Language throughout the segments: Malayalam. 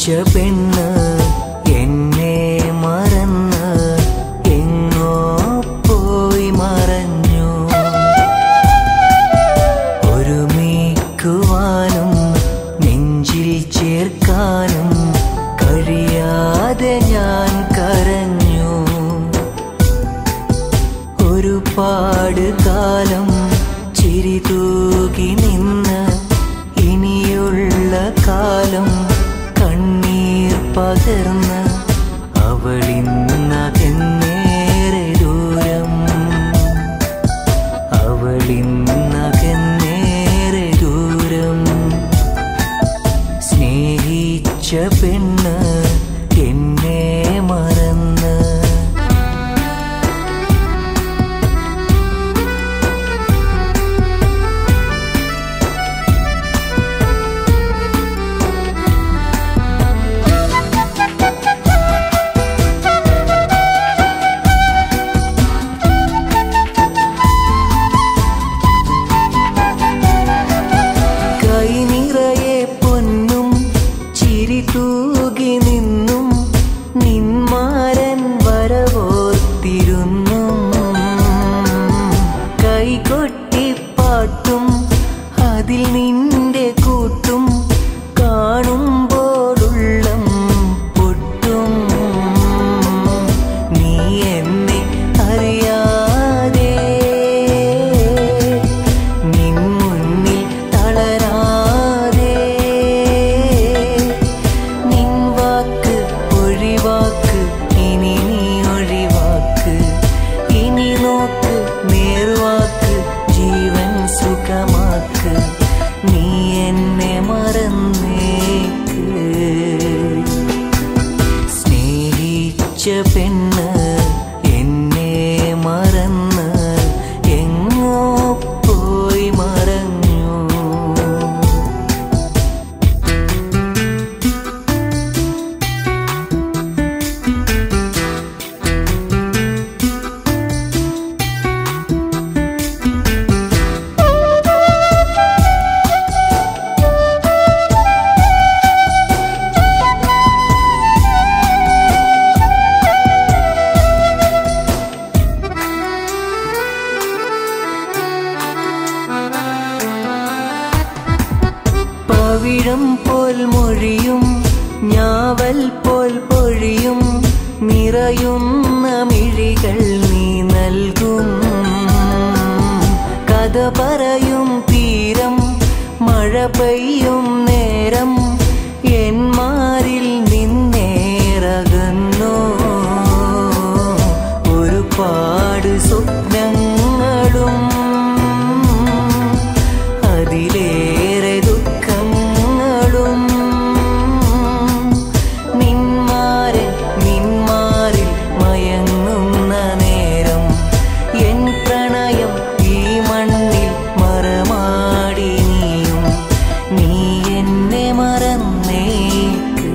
സ്നേഹിച്ച പെണ്ണ് എന്നെ മറന്ന് എങ്ങോ പോയി മറഞ്ഞു ഒരുമിക്കുവാനും നെഞ്ചിൽ ചേർക്കാനും കഴിയാതെ ഞാൻ കരഞ്ഞു ഒരുപാട് കാലം ചിരി തൂകി നിന്ന് ഇനിയുള്ള കാലം കണ്ണീർ പകർന്ന് അവളിന്നകന്നേറെ ദൂരം അവളിന്നകന്നേറെ ദൂരം സ്നേഹിച്ച പെണ്ണ് എന്നെ മറന്ന് കൈ നിറയെ പൊന്നും ചിരി തൂകി നിന്നും നിന്മാരൻ വരവോർത്തിരുന്നു കൈകൊട്ടിപ്പാട്ടും അതിൽ നിന്റെ കൂട്ടും കാണുമ്പോഴുള്ളം പൊട്ടും നീ എന്നെ അറിയാതെ നിൻ മുന്നിൽ തളരാതെ നിൻ വാക്ക് ഒഴിവാക്ക് ഇനി നീ ഒഴിവാക്ക് ഇനി നോക്ക് നേർവാക്ക് ജീവൻ സുഖമാക്ക് നീ എന്നെ മറന്നേക്ക് സ്നേഹിച്ച പെണ്ണ് എന്നെ മറന്ന് എങ്ങോ പോയി മറഞ്ഞു പവിഴം പോൽ മൊഴിയും ഞാവൽ പോൽ പൊഴിയും നിറയുന്ന മിഴികൾ നീ നൽകും കഥ പറയും തീരം മഴ പെയ്യും നേരം എന്മാരിൽ നിന്നേറകുന്നു ഒരുപാട് സ്വപ്നങ്ങളും അതിലേറെ ദുഃഖങ്ങളും നിന്മാരെ നിന്മാരിൽ മയങ്ങുന്ന നേരം എൻ പ്രണയം ഈ മണ്ണിൽ മറമാടി നീയും നീ എന്നെ മറന്നേക്ക്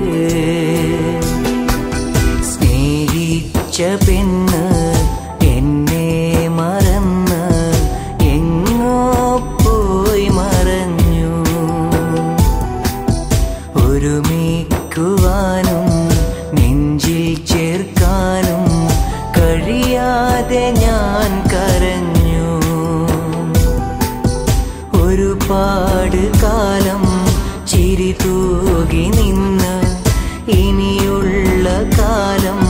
സ്നേഹിച്ച പെണ്ണ് എന്നെ മറന്ന് എങ്ങോ പോയി മറഞ്ഞു ഒരുമിക്കുവാനും നെഞ്ചിൽ ചേർക്കാനും കഴിയാതെ ഞാൻ കരഞ്ഞു ഒരുപാട് കാലം ചിരി തൂകി നിന്ന് ഇനിയുള്ള കാലം